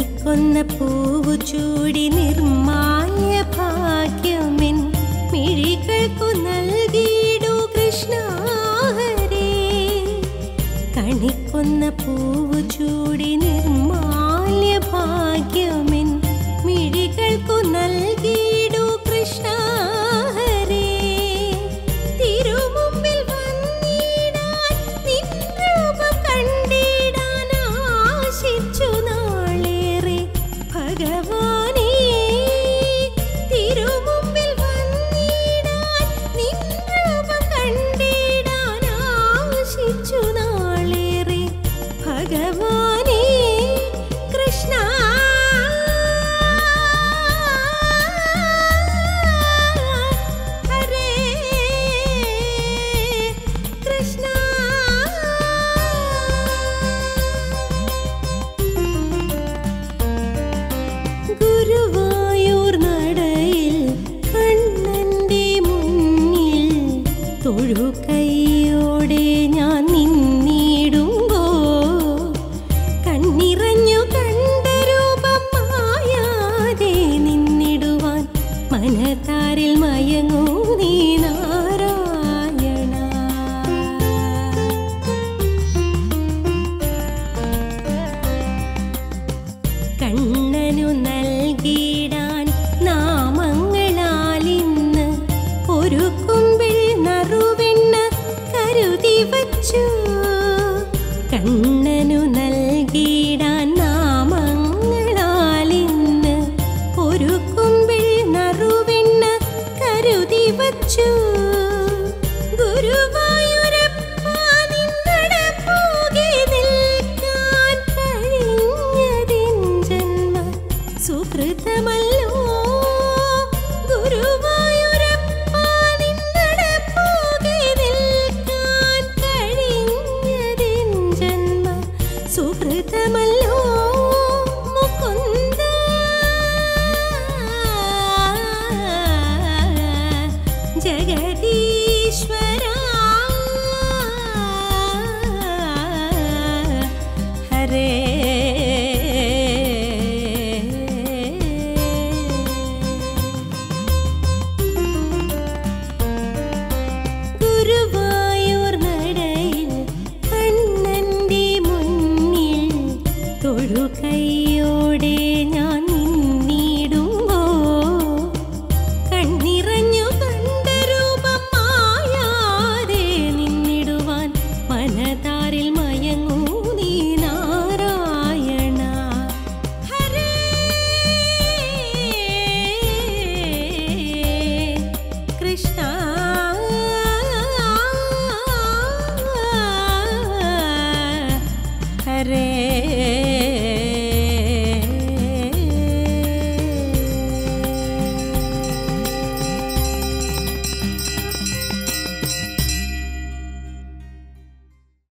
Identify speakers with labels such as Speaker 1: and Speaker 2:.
Speaker 1: കണിക്കൊന്ന പൂവു ചൂടി നിർമാല്യ ഭാഗ്യമെൻ മിഴികൾക്കു നൽകിയിടൂ കൃഷ്ണ ഹരേ കണിക്കൊന്ന പൂവു ചൂടി നിർമാല്യ ഭാഗ്യമെൻ മിഴികൾക്കു നൽകിയിടൂ കൃഷ്ണ ഹരേ തിരുമുമ്പിൽ വന്നിടാൻ നിൻ രൂപം കണ്ടിടാൻ ആശിച്ചു നാളേറെ ഭഗവാനേ തിരുമുമ്പിൽ വന്നിടാൻ നിൻ രൂപം കണ്ടിടാൻ ആശിച്ചു നാളേറെ ഭഗവാനേ കൃഷ്ണ ഹരേ കൃഷ്ണ ഗുരുവായൂർ നടയിൽ കണ്ണന്റെ മുന്നിൽ തൊഴുകൈയോടെ ഞാൻ നിന്നിടുമ്പോ കണ്ണിറഞ്ഞു കണ്ട രൂപം മായാതെ നിന്നിടുവാൻ മനതാരിൽ മയങ്ങൂ നീ നാരായണ കണ്ണനു നൽകിടാൻ നാമങ്ങളാൽ ഇന്ന് ഒരു കുമ്പിൽ നറുവെണ്ണ കരുതി വച്ചു കണ്ണനു നൽകിടാൻ നാമങ്ങളാൽ ഇന്ന് ഒരു കുമ്പിൽ നറുവെണ്ണ കരുതി വച്ചു ഗുരുവായൂരപ്പ നിന്നടപ്പോകെ നിൽക്കാൻ കഴിഞ്ഞതിൻ ജന്മ സുഹൃതമല്ലോ ഗുരുവായൂരപ്പ നിന്നടപ്പോകെ നിൽക്കാൻ കഴിഞ്ഞതിൻ ജന്മ സുഹൃതമല്ലോ മുകുന്ദ ജഗദീശ്വര ഹരേ ഗുരുവായൂർ നടയിൽ കണ്ണന്റെ മുന്നിൽ തൊഴുകൈയോടെ ഞാൻ നിന്നിടുമ്പോ കണ്ണിറഞ്ഞു കണ്ട രൂപം മായാതെ നിന്നിടുവാൻ മനതാരിൽ മയങ്ങൂ നീ നാരായണ ഹരേ കൃഷ്ണ